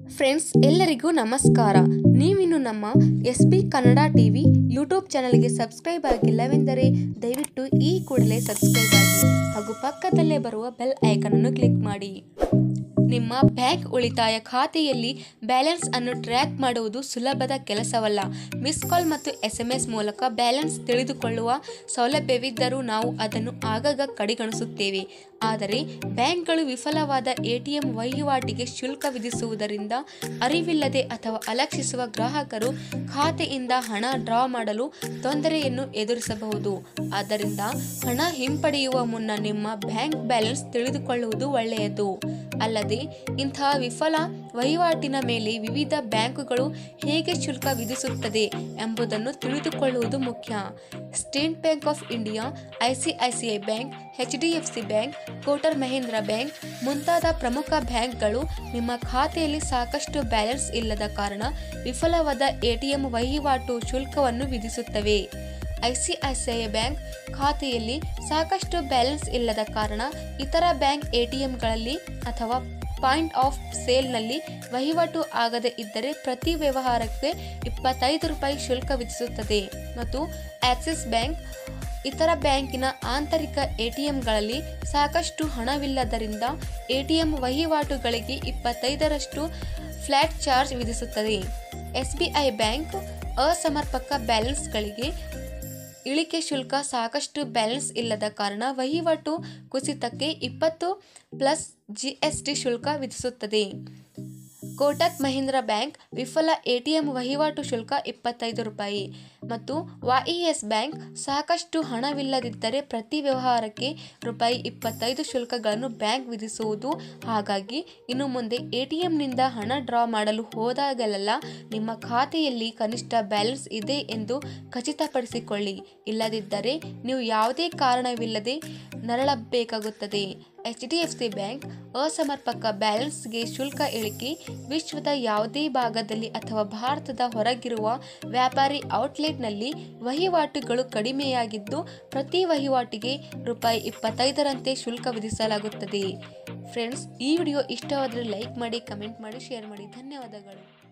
friends ಎಲ್ಲರಿಗೂ ನಮಸ್ಕಾರ ನೀವಿನ್ನು ನಮ್ಮ S B Kannada TV YouTube ಚಾನಲ್ಗೆ ಸಬ್ಸ್ಕ್ರೈಬ್ ಆಗಿಲ್ಲವೆಂದರೆ ದಯವಿಟ್ಟು ಈ ಕೂಡಲೇ ಸಬ್ಸ್ಕ್ರೈಬ್ ಆಗಿ ಹಾಗೂ ಪಕ್ಕದಲ್ಲೇ ಬರುವ ಬೆಲ್ ಐಕನ್ ಅನ್ನು ಕ್ಲಿಕ್ ಮಾಡಿ ನಿಮ್ಮ ಬ್ಯಾಂಕ್ ಉಳಿತಾಯ ಖಾತೆಯಲ್ಲಿ ಬ್ಯಾಲೆನ್ಸ್ ಅನ್ನು ಟ್ರ್ಯಾಕ್ ಮಾಡುವುದು ಸುಲಭದ ಕೆಲಸವಲ್ಲ ಮಿಸ್ ಕಾಲ್ ಮತ್ತು ಎಸ್ ಎಂ ಎಸ್ ಮೂಲಕ ಬ್ಯಾಲೆನ್ಸ್ ತಿಳಿದುಕೊಳ್ಳುವ ಸೌಲಭ್ಯವಿದ್ದರೂ ನಾವು ಅದನ್ನು ಆಗಾಗ ಕಡೆಗಣಿಸುತ್ತೇವೆ ಆದರೆ ಬ್ಯಾಂಕ್ಗಳು ವಿಫಲವಾದ ಎಟಿಎಂ ವಹಿವಾಟಿಗೆ ಶುಲ್ಕ ವಿಧಿಸುವುದರಿಂದ ಅರಿವಿಲ್ಲದೆ ಅಥವಾ ಅಲಕ್ಷಿಸುವ ಗ್ರಾಹಕರು ಖಾತೆಯಿಂದ ಹಣ ಡ್ರಾ ಮಾಡಲು ತೊಂದರೆಯನ್ನು ಎದುರಿಸಬಹುದು ಆದ್ದರಿಂದ ಹಣ ಹಿಂಪಡೆಯುವ ಮುನ್ನ ನಿಮ್ಮ ಬ್ಯಾಂಕ್ ಬ್ಯಾಲೆನ್ಸ್ ತಿಳಿದುಕೊಳ್ಳುವುದು ಒಳ್ಳೆಯದು ಅಲ್ಲದೆ ಇಂತಹ ವಿಫಲ ವಹಿವಾಟಿನ ಮೇಲೆ ವಿವಿಧ ಬ್ಯಾಂಕುಗಳು ಹೇಗೆ ಶುಲ್ಕ ವಿಧಿಸುತ್ತದೆ ಎಂಬುದನ್ನು ತಿಳಿದುಕೊಳ್ಳುವುದು ಮುಖ್ಯ State Bank of India ICICI bank H D F C bank Kotak Mahindra bank ಮುಂತಾದ ಪ್ರಮುಖ ಬ್ಯಾಂಕ್ಗಳು ನಿಮ್ಮ ಖಾತೆಯಲ್ಲಿ ಸಾಕಷ್ಟು ಬ್ಯಾಲೆನ್ಸ್ ಇಲ್ಲದ ಕಾರಣ ವಿಫಲವಾದ ಎಟಿಎಂ ವಹಿವಾಟು ಶುಲ್ಕವನ್ನು ವಿಧಿಸುತ್ತವೆ ಐಸಿಐಸಿಐ ಬ್ಯಾಂಕ್ ಖಾತೆಯಲ್ಲಿ ಸಾಕಷ್ಟು ಬ್ಯಾಲೆನ್ಸ್ ಇಲ್ಲದ ಕಾರಣ ಇತರ ಬ್ಯಾಂಕ್ ಎಟಿಎಂಗಳಲ್ಲಿ ಅಥವಾ ಪಾಯಿಂಟ್ ಆಫ್ ಸೇಲ್ನಲ್ಲಿ ವಹಿವಾಟು ಆಗದೇ ಇದ್ದರೆ ಪ್ರತಿ ವ್ಯವಹಾರಕ್ಕೆ ಇಪ್ಪತ್ತೈದು ರೂಪಾಯಿ ಶುಲ್ಕ ವಿಧಿಸುತ್ತದೆ ಮತ್ತು ಆಕ್ಸಿಸ್ ಬ್ಯಾಂಕ್ ಇತರ ಬ್ಯಾಂಕಿನ ಆಂತರಿಕ ಎಟಿಎಂಗಳಲ್ಲಿ ಸಾಕಷ್ಟು ಹಣವಿಲ್ಲದರಿಂದ ಎಟಿಎಂ ವಹಿವಾಟುಗಳಿಗೆ ಇಪ್ಪತ್ತೈದರಷ್ಟು ಫ್ಲ್ಯಾಟ್ ಚಾರ್ಜ್ ವಿಧಿಸುತ್ತದೆ ಎಸ್ಬಿಐ ಬ್ಯಾಂಕ್ ಅಸಮರ್ಪಕ ಬ್ಯಾಲೆನ್ಸ್ಗಳಿಗೆ ಇಳಿಕೆ ಶುಲ್ಕ ಸಾಕಷ್ಟು ಬ್ಯಾಲೆನ್ಸ್ ಇಲ್ಲದ ಕಾರಣ ವಹಿವಾಟು ಕುಸಿತಕ್ಕೆ ಇಪ್ಪತ್ತು ಪ್ಲಸ್ ಜಿಎಸ್ಟಿ ಶುಲ್ಕ ವಿಧಿಸುತ್ತದೆ ಕೋಟಕ್ ಮಹೀಂದ್ರ ಬ್ಯಾಂಕ್ ವಿಫಲ ಎಟಿಎಂ ವಹಿವಾಟು ಶುಲ್ಕ ಇಪ್ಪತ್ತೈದು ರೂಪಾಯಿ ಮತ್ತು ವಾಇಎಸ್ ಬ್ಯಾಂಕ್ ಸಾಕಷ್ಟು ಹಣವಿಲ್ಲದಿದ್ದರೆ ಪ್ರತಿ ವ್ಯವಹಾರಕ್ಕೆ ರೂಪಾಯಿ ಇಪ್ಪತ್ತೈದು ಶುಲ್ಕಗಳನ್ನು ಬ್ಯಾಂಕ್ ವಿಧಿಸುವುದು ಹಾಗಾಗಿ ಇನ್ನು ಮುಂದೆ ಎಟಿಎಂನಿಂದ ಹಣ ಡ್ರಾ ಮಾಡಲು ಹೋದಾಗಲೆಲ್ಲ ನಿಮ್ಮ ಖಾತೆಯಲ್ಲಿ ಕನಿಷ್ಠ ಬ್ಯಾಲೆನ್ಸ್ ಇದೆ ಎಂದು ಖಚಿತಪಡಿಸಿಕೊಳ್ಳಿ ಇಲ್ಲದಿದ್ದರೆ ನೀವು ಯಾವುದೇ ಕಾರಣವಿಲ್ಲದೆ ನರಳಬೇಕಾಗುತ್ತದೆ H D F C bank ಅಸಮರ್ಪಕ ಬ್ಯಾಲೆನ್ಸ್ಗೆ ಶುಲ್ಕ ಇಳಿಕೆ ವಿಶ್ವದ ಯಾವುದೇ ಭಾಗದಲ್ಲಿ ಅಥವಾ ಭಾರತದ ಹೊರಗಿರುವ ವ್ಯಾಪಾರಿ ಔಟ್ಲೆಟ್ನಲ್ಲಿ ವಹಿವಾಟುಗಳು ಕಡಿಮೆಯಾಗಿದ್ದು ಪ್ರತಿ ವಹಿವಾಟಿಗೆ ರೂಪಾಯಿ ಇಪ್ಪತ್ತೈದರಂತೆ ಶುಲ್ಕ ವಿಧಿಸಲಾಗುತ್ತದೆ ಫ್ರೆಂಡ್ಸ್ ಈ ವಿಡಿಯೋ ಇಷ್ಟವಾದರೆ ಲೈಕ್ ಮಾಡಿ ಕಮೆಂಟ್ ಮಾಡಿ ಶೇರ್ ಮಾಡಿ ಧನ್ಯವಾದಗಳು